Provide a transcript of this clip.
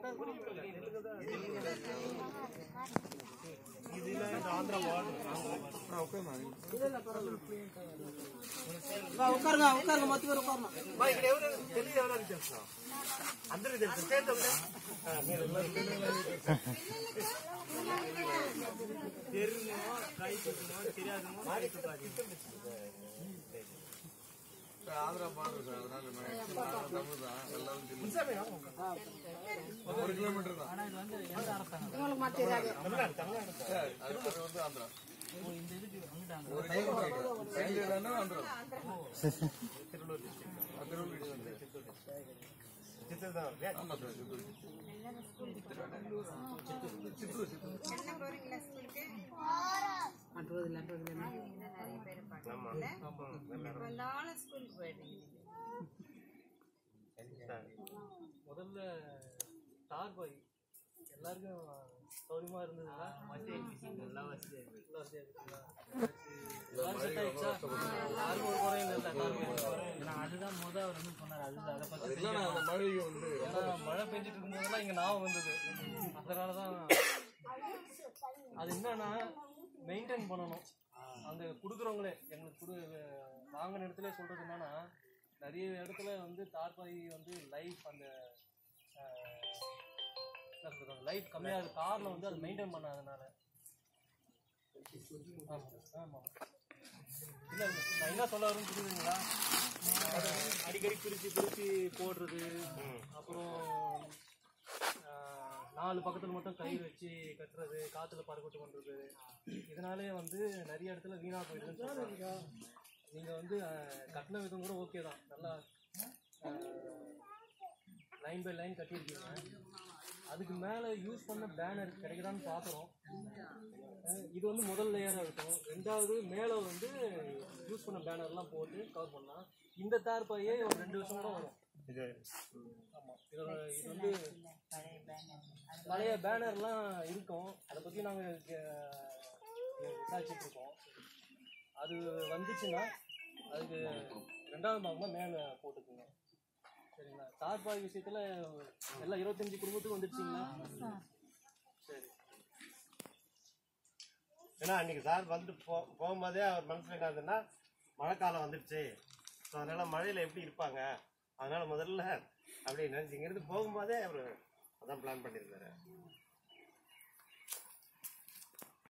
ఉక్కరుగా ఉక్కరుగా మొత్తం పేరు ఉక్కరుగా మా ఇక్కడ ఎవరు తెలియదు ఎవరు చేస్తున్నాం అందరికీ తెలుసు చేద్దాంలే. ఆ, మీరు தெரியுமோ கை சுத்தமோ தெரியாதுமோ கை சுத்தாது ஆந்திரா பாடுறோம் சார் அதனால நான் தமிழ் தான் எல்லாரும் தெரியும். ஒரு கிலோமீட்டர் தான் உங்களுக்கு மத்திய தமிழ்நாடு தமிழ்நாடு அது அது வந்து ஆந்திரா ஒரு கிலோமீட்டர் சைடுலன்னா ஆந்திரா திருவள்ளூர் டிஸ்ட்ரிக்ட் ஆ, திருவள்ளூர் வந்து சித்தூர் தான் இல்லையா? ஆமா சார் சித்தூர் சித்தூர் சித்தூர் அட்டு రోజులు అటు రోజులు ஆமா வந்தாலும் ஸ்கூலுக்கு போயிடுறீங்க முதல்ல ஸ்டார் பாய் எல்லாருக்கும் சௌரியமா இருந்ததுங்களா வசதி நல்லா வசதியா இருக்கு நல்லா வசதியா இருக்குங்களா எல்லாரும் set ஆயிடுச்சா? யாருக்கும் ஒரு குறையும் இல்லை எல்லாருக்கும் ஏன்னா அதுதான் முத அவர் வந்து சொன்னார் அது அதை பத்தி இல்லைன்னா அந்த மழைக்கு வந்து ஏன்னா மழை பெஞ்சிட்டு இருக்கும்போதெல்லாம் இங்க ஞாபகம் வந்தது அதனாலதான் அது என்னன்னா மெயின்டைன் பண்ணணும் அந்த குடுக்குறவங்களே எங்களுக்கு குடு வாங்கின இடத்துல சொல்றது என்னன்னா நிறைய இடத்துல வந்து தார்பாய் வந்து லைஃப் அந்த லைஃப் கம்மியாக கார்ல வந்து அது மெயின்டைன் பண்ணாதனால ஆமா ஆமா இல்ல இல்ல, நான் என்ன சொல்ல வரேன்னு புரியுதுங்களா அடிக்கடி பிரிச்சு பிரிச்சு போடுறது அப்புறம் ஆஹ், நாலு பக்கத்துல மட்டும் கயிறு வச்சு கட்டுறது காத்துல பறக்கட்டு பண்றது இதனாலே வந்து நிறைய இடத்துல வீணா போயிடுதுன்னு சொல்றாங்க நீங்க வந்து ஆஹ், கட்டின விதம் கூட ஓகே தான் நல்லா லைன் பை லைன் கட்டியிருக்கீங்க அதுக்கு மேல யூஸ் பண்ண பேனர் கிடைக்குதான்னு பார்க்குறோம் அஹ் இது வந்து முதல் லேயராக இருக்கும் ரெண்டாவது மேலே வந்து யூஸ் பண்ண பேனர்லாம் போட்டு கவர் பண்ணலாம் இந்த தார்பாயே ஒரு ரெண்டு வருஷம் கூட வரும் இது ஆமாம் இதோட இது வந்து பழைய பேனர்லாம் இருக்கும் அதை பற்றி நாங்கள் விசாரிச்சுட்டு இருக்கோம் அது வந்துச்சுன்னா அதுக்கு ரெண்டாவது பாகமாக மேலே போட்டுக்குங்க சரிங்களா தார்பாய் விஷயத்தில் எல்லாம் இருபத்தஞ்சு குடும்பத்துக்கு வந்துடுச்சிங்களா சரி ஏன்னா அன்னைக்கு சார் வந்து போ போகும்போதே அவர் மனசுல என்ன இருந்ததுன்னா மழைக்காலம் வந்துடுச்சு ஸோ அதனால மழையில எப்படி இருப்பாங்க அதனால முதல்ல அப்படி நினைச்சு இங்கிருந்து போகும்போதே அவர் அதான் பிளான் பண்ணியிருந்தாரு